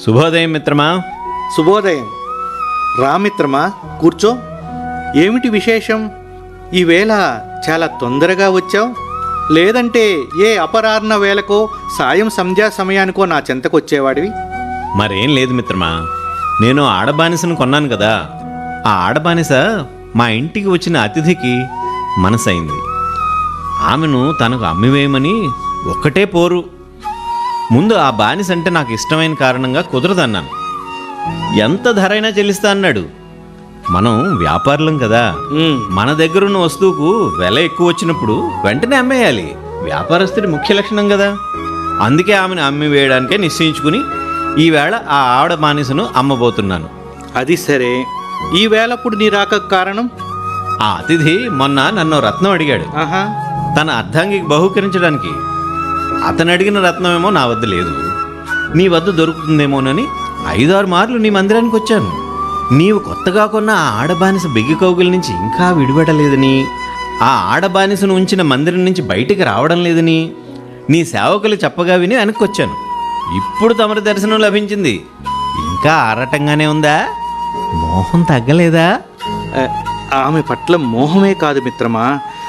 శుభోదయం మిత్రమా శుభోదయం రామిత్రమా కూర్చో ఏమిటి విశేషం ఈవేళ చాలా తొందరగా వచ్చావు లేదంటే ఏ అపరాహ్న వేళకో సాయం సంధ్యా సమయానికో నా చెంతకొచ్చేవాడివి మరేం లేదు మిత్రమా నేను ఆడబానిసను కొన్నాను కదా ఆ ఆడబానిస మా ఇంటికి వచ్చిన అతిథికి మనసైంది ఆమెను తనకు అమ్మివేయమని ఒక్కటే పోరు ముందు ఆ బానిస అంటే నాకు ఇష్టమైన కారణంగా కుదరదన్నాను ఎంత ధరైనా చెల్లిస్తా అన్నాడు మనం వ్యాపారులం కదా ఉమ్, మన దగ్గరున్న వస్తువుకు వెల ఎక్కువ వచ్చినప్పుడు వెంటనే అమ్మేయాలి వ్యాపారస్తుడి ముఖ్య లక్షణం కదా అందుకే ఆమెను అమ్మి వేయడానికే నిశ్చయించుకుని ఈవేళ ఆ ఆవిడ బానిసను అమ్మబోతున్నాను అది సరే ఈ వేళప్పుడు నీ రాక కారణం ఆ అతిథి మొన్న నన్ను రత్నం అడిగాడు ఆహా తన అర్ధాంగికి బహుకరించడానికి అతను అడిగిన రత్నమేమో నా వద్ద లేదు నీ వద్ద దొరుకుతుందేమోనని ఐదారు మార్లు నీ మందిరానికి వచ్చాను నీవు కొత్తగా కొన్న ఆ ఆడబానిస బిగ్గి కౌగుల నుంచి ఇంకా విడిపడలేదని ఆ ఆడబానిసను ఉంచిన మందిరం నుంచి బయటికి రావడం లేదని నీ సేవకులు చెప్పగా విని వెనక్కి వచ్చాను ఇప్పుడు తమరి దర్శనం లభించింది ఇంకా ఆరాటంగానే ఉందా మోహం తగ్గలేదా ఆ, ఆమె పట్ల మోహమే కాదు మిత్రమా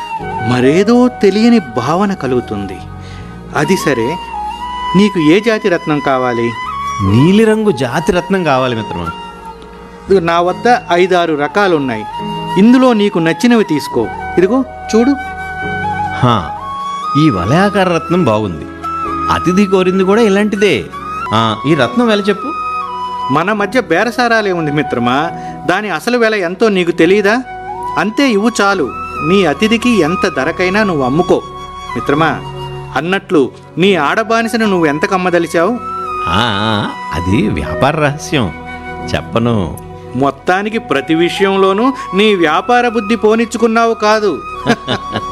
మరేదో తెలియని భావన కలుగుతుంది అది సరే నీకు ఏ జాతి రత్నం కావాలి నీలిరంగు జాతి రత్నం కావాలి మిత్రమా ఇదిగో నా వద్ద ఐదారు రకాలున్నాయి ఇందులో నీకు నచ్చినవి తీసుకో ఇదిగో చూడు హా, ఈ వలయాకార రత్నం బాగుంది అతిథి కోరింది కూడా ఇలాంటిదే ఆ, ఈ రత్నం వెల చెప్పు మన మధ్య బేరసారాలే ఉంది మిత్రమా దాని అసలు వెల ఎంతో నీకు తెలియదా అంతే ఇవ్వు చాలు నీ అతిథికి ఎంత ధరకైనా నువ్వు అమ్ముకో మిత్రమా అన్నట్లు నీ ఆడబానిసను నువ్వు ఎంత కమ్మదలిచావు ఆ, అది వ్యాపార రహస్యం చెప్పను మొత్తానికి ప్రతి విషయంలోనూ నీ వ్యాపార బుద్ధి పోనిచ్చుకున్నావు కాదు